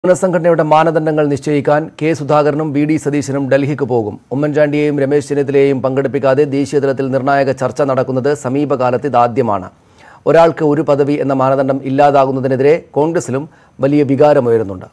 പുനഃസംഘടനയുടെ മാനദണ്ഡങ്ങൾ നിശ്ചയിക്കാൻ കെ സുധാകരനും വി ഡി സതീശനും ഡൽഹിക്ക് പോകും ഉമ്മൻചാണ്ടിയെയും രമേശ് ചെന്നിത്തലയെയും പങ്കെടുപ്പിക്കാതെ ദേശീയതലത്തിൽ നിർണായക ചർച്ച നടക്കുന്നത് സമീപകാലത്ത് ഇതാദ്യമാണ് ഒരാൾക്ക് ഒരു പദവി എന്ന മാനദണ്ഡം ഇല്ലാതാകുന്നതിനെതിരെ കോൺഗ്രസിലും വലിയ വികാരമുയരുന്നുണ്ട്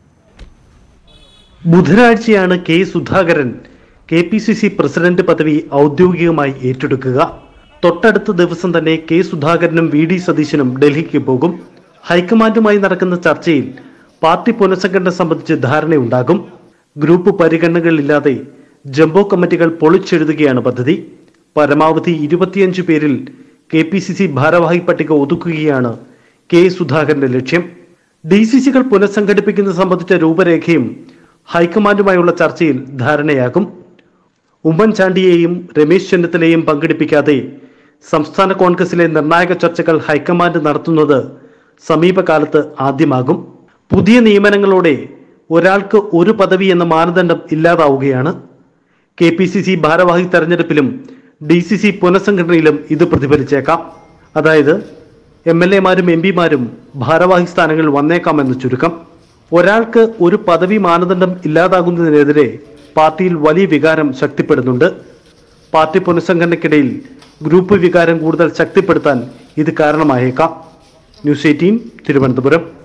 ബുധനാഴ്ചയാണ് K Sudhakaran K P C C president പദവി ഔദ്യോഗികമായി ഏറ്റെടുക്കുക തൊട്ടടുത്ത ദിവസം തന്നെ കെ സുധാകരനും വി ഡി സതീശനും ഡൽഹിക്ക് പോകും ഹൈക്കമാൻഡുമായി നടക്കുന്ന ചർച്ചയിൽ പാർട്ടി പുനഃസംഘടന സംബന്ധിച്ച് ധാരണയുണ്ടാകും ഗ്രൂപ്പ് പരിഗണനകളില്ലാതെ ജംബോ കമ്മിറ്റികൾ പൊളിച്ചെഴുതുകയാണ് പദ്ധതി പരമാവധി ഇരുപത്തിയഞ്ച് പേരിൽ കെ പി സി സി ഭാരവാഹി പട്ടിക ഒതുക്കുകയാണ് കെ സുധാകരന്റെ ലക്ഷ്യം ഡി സി സികൾ പുനഃസംഘടിപ്പിക്കുന്നത് സംബന്ധിച്ച രൂപരേഖയും ഹൈക്കമാൻഡുമായുള്ള ചർച്ചയിൽ ധാരണയാകും ഉമ്മൻചാണ്ടിയെയും രമേശ് ചെന്നിത്തലയെയും പങ്കെടുപ്പിക്കാതെ സംസ്ഥാന കോൺഗ്രസിലെ നിർണായക ചർച്ചകൾ ഹൈക്കമാൻഡ് നടത്തുന്നത് സമീപകാലത്ത് ആദ്യമാകും പുതിയ നിയമനങ്ങളോടെ ഒരാൾക്ക് ഒരു പദവി എന്ന മാനദണ്ഡം ഇല്ലാതാവുകയാണ് കെ പി സി സി ഭാരവാഹി തെരഞ്ഞെടുപ്പിലും ഡി സി സി പുനഃസംഘടനയിലും ഇത് പ്രതിഫലിച്ചേക്കാം അതായത് എം എൽ എമാരും എം പിമാരും ഭാരവാഹി സ്ഥാനങ്ങളിൽ വന്നേക്കാമെന്ന് ചുരുക്കം ഒരാൾക്ക് ഒരു പദവി മാനദണ്ഡം ഇല്ലാതാകുന്നതിനെതിരെ പാർട്ടിയിൽ വലിയ വികാരം ശക്തിപ്പെടുന്നുണ്ട് പാർട്ടി പുനഃസംഘടനയ്ക്കിടയിൽ ഗ്രൂപ്പ് വികാരം കൂടുതൽ ശക്തിപ്പെടുത്താൻ ഇത് കാരണമായേക്കാം ന്യൂസ് എയ്റ്റീൻ തിരുവനന്തപുരം